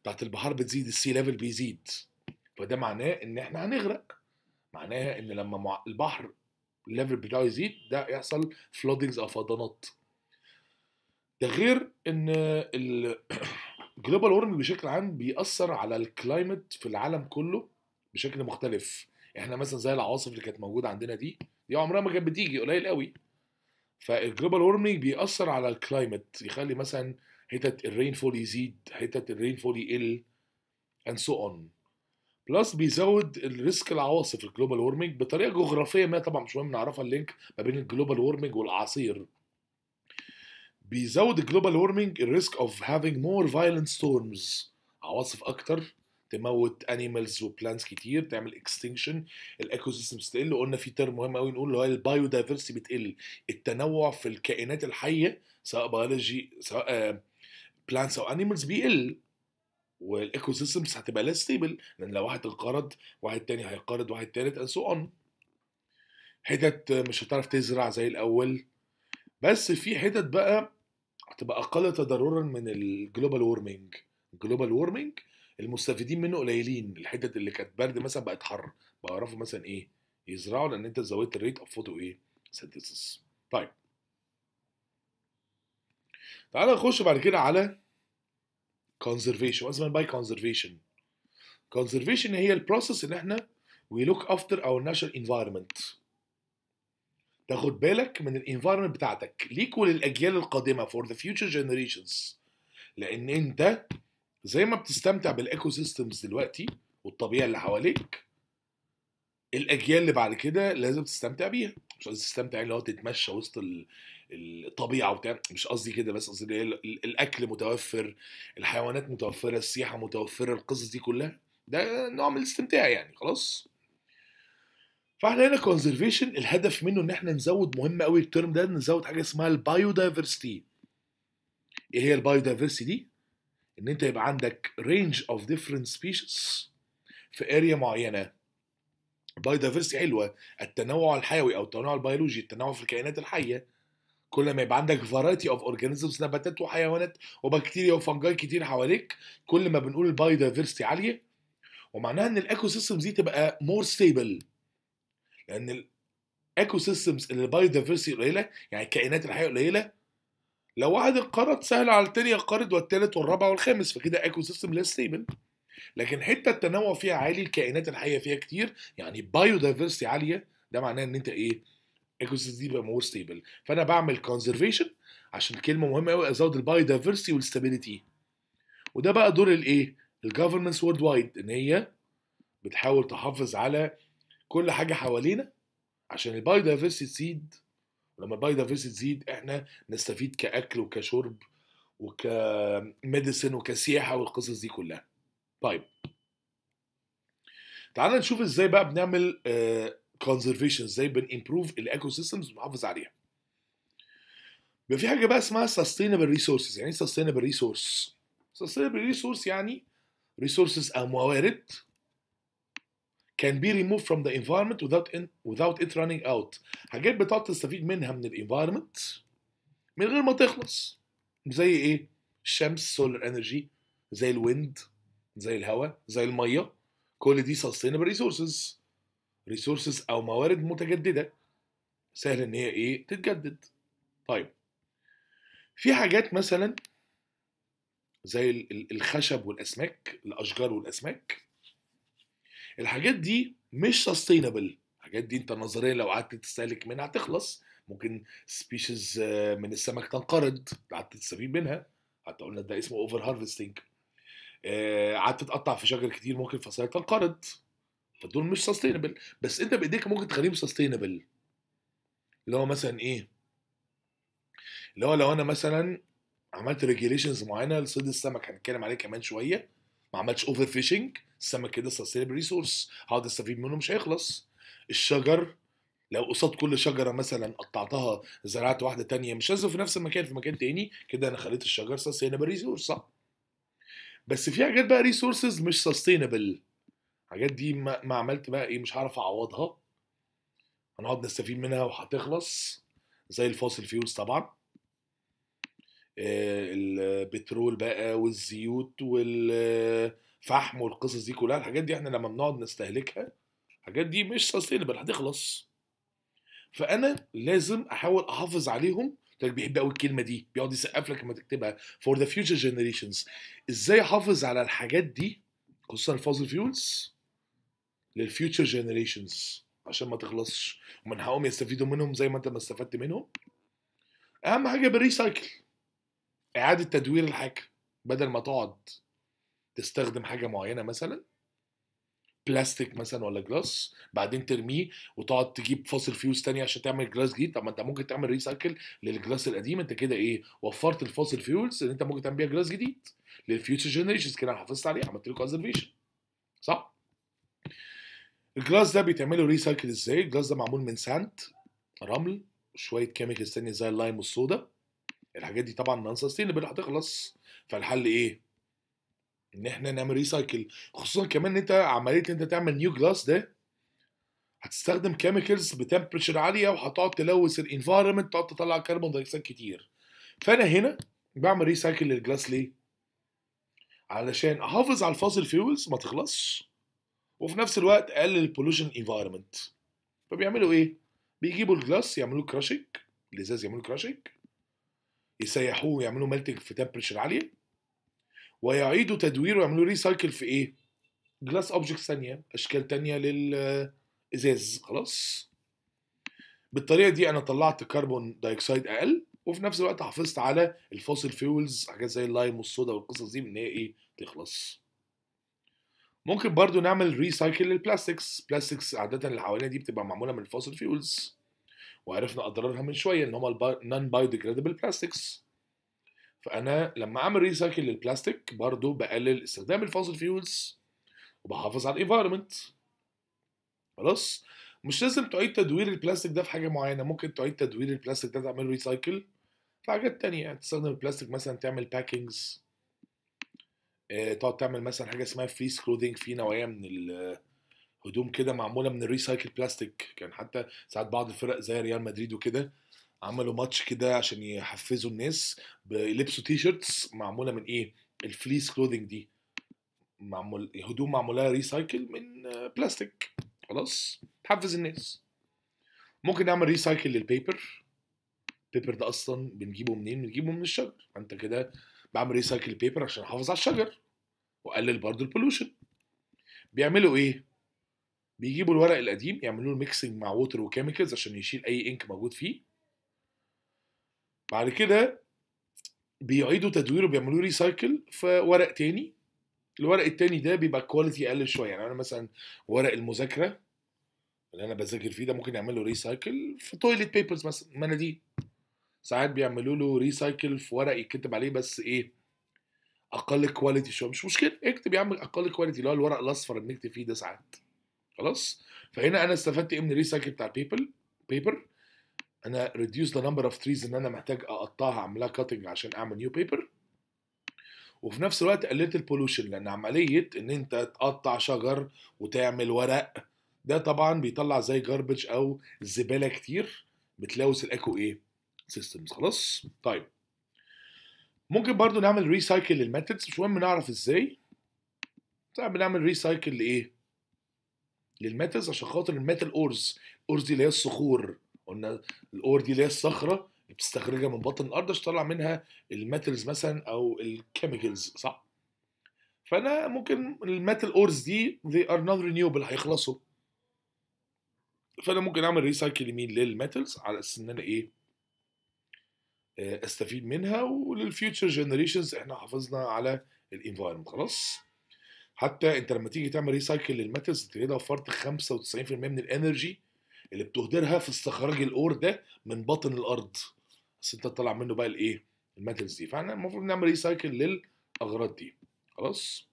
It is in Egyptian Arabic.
بتاعت البحار بتزيد السي ليفل بيزيد فده معناه ان احنا هنغرق معناها ان لما مع- البحر الليفل بتاعه يزيد ده يحصل فلودنجز او فيضانات ده غير ان الجلوبال وورمنج بشكل عام بيأثر على الكلايمت في العالم كله بشكل مختلف احنا مثلا زي العواصف اللي كانت موجوده عندنا دي دي عمرها ما كانت بتيجي قليل قوي فالجلوبال وورمنج بيأثر على الكلايمت يخلي مثلا حتت الرين فول يزيد حتت الرين فول يقل and so on بلس بيزود الريسك العواصف الجلوبال وورمنج بطريقه جغرافيه ما طبعا مش مهم نعرفها اللينك ما بين الجلوبال وورمنج والاعاصير بيزود الجلوبال وورمنج الريسك اوف هافينج مور فايلنت ستورمز عواصف اكتر تموت انيمالز وبلانتس كتير تعمل اكستنكشن الايكو سيستمز تقل قلنا في ترم مهم قوي نقول اللي هو البايو دايفرسيتي بتقل التنوع في الكائنات الحيه سواء بيولوجي سواء بلانتس او انيمالز بيقل والايكو سيستمز هتبقى ليس ستيبل لان لو واحد انقرض واحد تاني هينقرض واحد تالت and so on حتت مش هتعرف تزرع زي الاول بس في حتت بقى هتبقى اقل تضررا من الجلوبال وورمنج الجلوبال وورمنج المستفيدين منه قليلين الحتت اللي كانت برد مثلا بقت حر بيعرفوا مثلا ايه يزرعوا لان انت زودت الريت اوف فوتو ايه سينثيسيس طيب تعالى نخش بعد كده على conservation واسمها باي conservation conservation هي البروسيس ان احنا we look after our natural environment تاخد بالك من الانفايرمنت بتاعتك ليك وللاجيال القادمه for the future generations لان انت زي ما بتستمتع بالايكو سيستمز دلوقتي والطبيعه اللي حواليك الاجيال اللي بعد كده لازم تستمتع بيها مش قصدي تستمتع اللي هو تتمشى وسط ال- الطبيعه وبتاع مش قصدي كده بس قصدي اللي هي ال- الاكل متوفر الحيوانات متوفره السياحه متوفره القصص دي كلها ده نوع من الاستمتاع يعني خلاص فاحنا هنا كونزرفيشن الهدف منه ان احنا نزود مهم قوي الترم ده نزود حاجه اسمها البايودايفرستي ايه هي البايودايفرستي دي ان انت يبقى عندك range of different species في اريا معينه البايودايفرستي حلوه التنوع الحيوي او التنوع البيولوجي التنوع في الكائنات الحيه كل ما يبقى عندك فرايتي اوف اورجانيزمز نباتات وحيوانات وبكتيريا وفنجاي كتير حواليك كل ما بنقول البايودايفرستي عاليه ومعناها ان الايكو سيستمز دي تبقى مور ستيبل لان الايكو سيستمز اللي البايودايفرستي قليله يعني الكائنات الحيه قليله لو واحد انقرض سهل على التاني ينقرض والتالت والرابع والخامس فكده ايكو سيستم ليس ستيبل لكن حته التنوع فيها عالي الكائنات الحيه فيها كتير يعني بايودايفرستي عاليه ده معناه ان انت ايه ايكو سيستم دي بقى مور ستيبل فانا بعمل كونزرفيشن عشان كلمه مهمه قوي ازود البايودايفرستي والستابيليتي وده بقى دور الايه الجفرمنتس وورلد وايد ان هي بتحاول تحافظ على كل حاجه حوالينا عشان البايودايفرستي تزيد ولما البايودايفرستي تزيد احنا نستفيد كاكل وكشرب وكميديسن وكسياحه والقصص دي كلها طيب تعال نشوف ازاي بقى بنعمل كونزرفيشن ازاي بنimprove الايكو سيستمز ونحافظ عليها بيبقى في حاجه بقى اسمها sustainable resources يعني ايه sustainable resource sustainable resource يعني resources او موارد can be removed from the environment without in, without it running out حاجات بتقعد تستفيد منها من الانفايرمنت من غير ما تخلص زي ايه الشمس سولار انرجي زي الويند زي الهواء زي الميه كل دي sustainable resources resources او موارد متجدده سهل ان هي ايه تتجدد طيب في حاجات مثلا زي ال- ال- الخشب والاسماك الاشجار والاسماك الحاجات دي مش سستينبل الحاجات دي انت نظريا لو قعدت تستهلك منها هتخلص ممكن سبيشيز من السمك تنقرض قعدت تستفيد منها حتى قلنا ده اسمه اوفر هارفستنج قعدت تقطع في شجر كتير ممكن فصائل تنقرض فدول مش سستينبل بس انت بايديك ممكن تخليهم سستينبل اللي هو مثلا ايه اللي هو لو انا مثلا عملت ريجيليشنز معينه لصيد السمك هنتكلم عليه كمان شويه ما عملتش اوفر فيشنج السمك كده سستينبل ريسورس هقعد استفيد منه مش هيخلص الشجر لو قصاد كل شجره مثلا قطعتها زرعت واحده تانية مش لازم في نفس المكان في مكان تاني كده انا خليت الشجر سستينبل ريسورس صح بس في حاجات بقى ريسورسز مش سستينبل الحاجات دي ما, ما عملت بقى ايه مش هعرف اعوضها هنقعد نستفيد منها وهتخلص زي الفوسيل فيولز طبعا آه، البترول بقى والزيوت والفحم والقصص دي كلها الحاجات دي احنا لما بنقعد نستهلكها الحاجات دي مش سستينبل هتخلص فانا لازم احاول احافظ عليهم ده بيحب قوي الكلمه دي بيقعد يسقف لك لما تكتبها for the future generations ازاي احافظ على الحاجات دي خصوصا الفوزل فيولز للفيوتشر جنريشنز عشان ما تخلصش ومن حقهم يستفيدوا منهم زي ما انت ما استفدت منهم اهم حاجه بالريسايكل اعاده تدوير الحاجه بدل ما تقعد تستخدم حاجه معينه مثلا بلاستيك مثلا ولا جلاس بعدين ترميه وتقعد تجيب فاصل فيوز تاني عشان تعمل جلاس جديد طب ما انت ممكن تعمل ريسايكل للجلاس القديم انت كده ايه وفرت الفاصل فيولز اللي انت ممكن تعمل بيها جلاس جديد للفيوتشر جنريشنز كده حافظت عليه عملت له كونزرفيشن صح الجلاس ده بيتعملوا ريسايكل ازاي الجلاس ده معمول من ساند رمل شويه كيميكالز تانية زي اللايم والصودا الحاجات دي طبعا نون سستينبل هتخلص فالحل ايه ان احنا نعمل ريسايكل خصوصا كمان ان انت عمليه انت تعمل نيو جلاس ده هتستخدم كيميكالز بتمبريتشر عاليه وهتقعد تلوث الانفايرمنت تقعد تطلع كربون دايوكسيد كتير فانا هنا بعمل ريسايكل للجلاس ليه علشان احافظ على الفاصل فيولز ما تخلصش وفي نفس الوقت اقلل البولوشن انفايرمنت فبيعملوا ايه بيجيبوا الجلاس يعملوه كراشنج الازاز يعملوه كراشنج يسيحوه ويعملوه ميلتنج في تمبريتشر عاليه ويعيدوا تدويره ويعملوا ريسايكل في ايه جلاس اوبجكتس ثانيه اشكال ثانيه للازاز خلاص بالطريقه دي انا طلعت كربون دايوكسيد اقل وفي نفس الوقت حافظت على الفوسيل فيولز حاجات زي اللايم والصودا والقصص دي ان هي ايه تخلص ممكن برضو نعمل ريسايكل للبلاستكس بلاستكس عاده اللي حوالينا دي بتبقى معموله من الفوسيل فيولز وعرفنا اضرارها من شويه ان هم النون بايوديجريدبل بلاستكس فانا لما اعمل ريسايكل للبلاستيك برضو بقلل استخدام الفوسيل فيولز وبحافظ على الانفايرمنت خلاص مش لازم تعيد تدوير البلاستيك ده في حاجه معينه ممكن تعيد تدوير البلاستيك ده تعمل ريسايكل في حاجات تانية يعني تستخدم البلاستيك مثلا تعمل باكينجز اه تقعد تعمل مثلا حاجه اسمها فليس كلوذينج في نوعيه من الهدوم كده معموله من الريسايكل بلاستيك كان حتى ساعات بعض الفرق زي ريال مدريد وكده عملوا ماتش كده عشان يحفزوا الناس بيلبسوا تي شيرتس معموله من ايه الفليس كلوذينج دي معمول هدوم معموله ريسايكل من بلاستيك خلاص تحفز الناس ممكن نعمل ريسايكل للبيبر البيبر ده اصلا بنجيبه منين بنجيبه من الشجر انت كده بعمل ريسايكل البيبر عشان احافظ على الشجر واقلل برضو البولوشن بيعملوا ايه بيجيبوا الورق القديم يعملوا له ميكسنج مع ووتر وكيميكالز عشان يشيل اي انك موجود فيه بعد كده بيعيدوا تدويره بيعملوه ريسايكل في ورق تاني الورق التاني ده بيبقى كواليتي اقل شويه يعني انا مثلا ورق المذاكره اللي انا بذاكر فيه ده ممكن يعمل له ريسايكل في تويلت بيبرز مثلا مناديل ساعات بيعملوا له ريسايكل في ورق يتكتب عليه بس ايه اقل كواليتي شويه مش مشكله اكتب يا عم اقل كواليتي اللي هو الورق الاصفر اللي بنكتب فيه ده ساعات خلاص فهنا انا استفدت ايه من الريسايكل بتاع البيبر بيبر انا reduce the number of trees ان انا محتاج اقطعها اعملها كاتنج عشان اعمل نيو بيبر وفي نفس الوقت قللت البولوشن لان عمليه ان انت تقطع شجر وتعمل ورق ده طبعا بيطلع زي جاربج او زباله كتير بتلوث الايكو ايه سيستمز خلاص طيب ممكن برضو نعمل ريسايكل للميثودز مش مهم نعرف ازاي طيب بنعمل ريسايكل لايه للميتالز عشان خاطر الميتال اورز الاورز دي اللي هي الصخور قلنا الاور دي اللي هي الصخره اللي بتستخرجها من بطن الارض عشان تطلع منها الميتالز مثلا او الكيميكالز صح فانا ممكن الميتال اورز دي they are non renewable هيخلصوا فانا ممكن اعمل ريسايكل يمين للميتالز على اساس ان انا ايه استفيد منها وللفيوتشر جنريشنز احنا حافظنا على الانفايرمنت خلاص حتى انت لما تيجي تعمل ريسايكل للميتالز انت كده وفرت 95% من الانرجي اللي بتهدرها في استخراج الاور ده من باطن الارض بس انت تطلع منه بقى الايه الميتالز دي فاحنا المفروض نعمل ريسايكل للاغراض دي خلاص